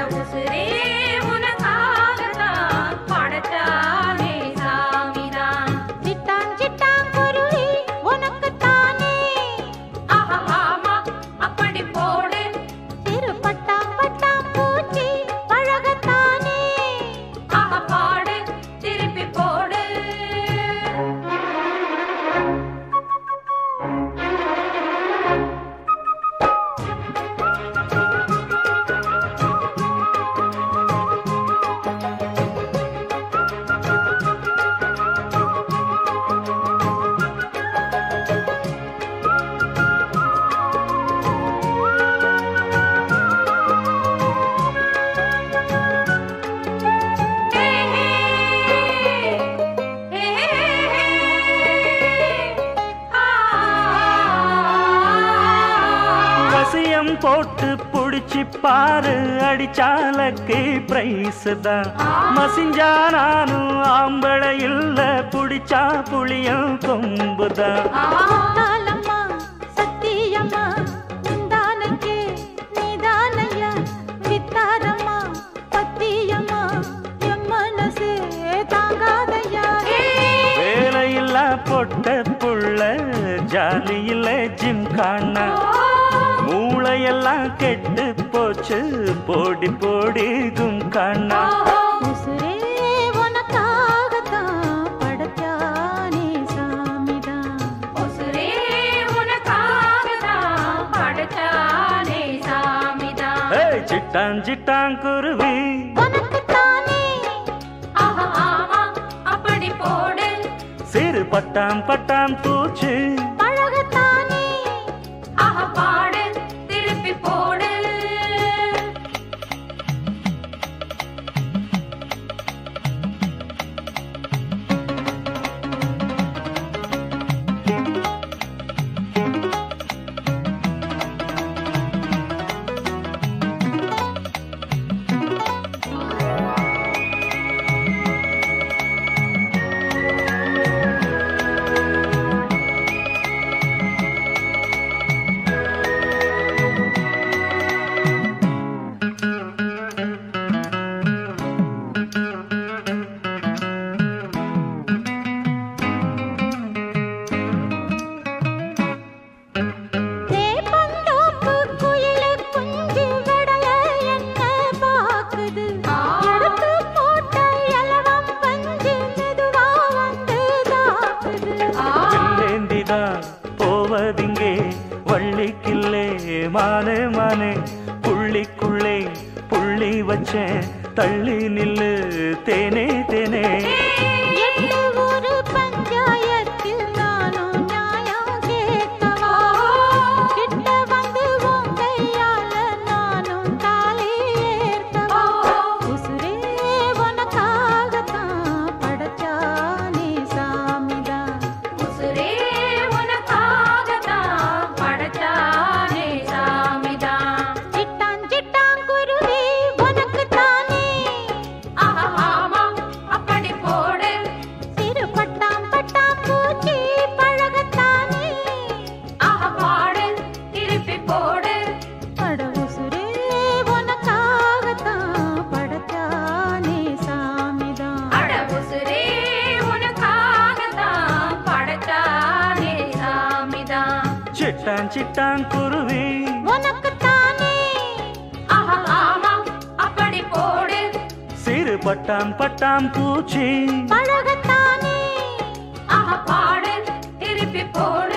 உசுரே உனக்காகத்தான் படைச்சானே சாமிதான் சிட்டான் சிட்டான் குருவி உனக்குத்தானே ஆஹா ஆமா அப்படி போடு சிறு பட்டாம் பட்டாம் பூச்சி பழகத்தானே ஆஹா பாடு திருப்பி போடு ஹே ஹே ஹே ஆ வசியம் போட்டு புடிச்சு பாரு அடிச்சாலக்கு பிரைஸ் தான் மசிஞ்சா நானும் ஆம்பளை இல்ல புடிச்சா புளியும் கொம்புதான் தாளம்மா சத்தியம்மா நிந்தானக்கே நீதானையா வித்தாரம்மா பத்தியம்மா என் மனசே தாங்காதையா வேலையில்லா பொட்ட புள்ள ஜாலியில ஜிம் காணா மூளையெல்லாம் கெட்டு போச்சு போடி போடி கும் காணா உசுரே உனக்காகத்தான் படைச்சானே சாமிதான் உசுரே உனக்காகத்தான் படைச்சானே சாமிதான் ஏய் சிட்டான் சிட்டான் குருவி உனக்குத்தானே ஆஹா ஆமா அப்படி போடு சிறு பட்டாம் பட்டாம் பூச்சி பழகத்தானே ஆஹா பாடு திருப்பி போடு தேப்பந்தோப்பு குயிலு குஞ்சு விடல என்ன பாக்குது எடுத்து போட்ட இலவம் பஞ்சு மெதுவா வந்து தாக்குது வில்லேந்திதான் போவதிங்கே வள்ளிக்கில்லே மானே மானே புள்ளிக்குள்ளே புள்ளி வச்சேன் தள்ளி நில்லு தேனே தேனே எட்டு ஒரு பஞ்சாயத்தில் நானும் நியாயம் கேட்கவா கிட்ட வந்து உன் கையால நானும் தாலி ஏற்கவா உசுரே உனக்காகத்தான் படைச்சானே சாமிதான் உசுரே உனக்காகத்தான் படைச்சானே சாமிதான் சிட்டான் சிட்டான் குருவி உனக்குத்தானே ஆஹா ஆமா அப்படி போடு சிறு பட்டாம் பட்டாம் பூச்சி பழகத்தானே ஆஹா பாடு திருப்பி போடு அட உசுரே உனக்காகத்தான் படைச்சானே சாமிதான் அட உசுரே உனக்காகத்தான் படைச்சானே சாமிதான் சிட்டான் சிட்டான் குருவி உனக்குத்தானே ஆஹா ஆமா அப்படி போடு சிறு பட்டாம் பட்டாம் பூச்சி பழகத்தானே ஆஹா பாடு திருப்பி போடு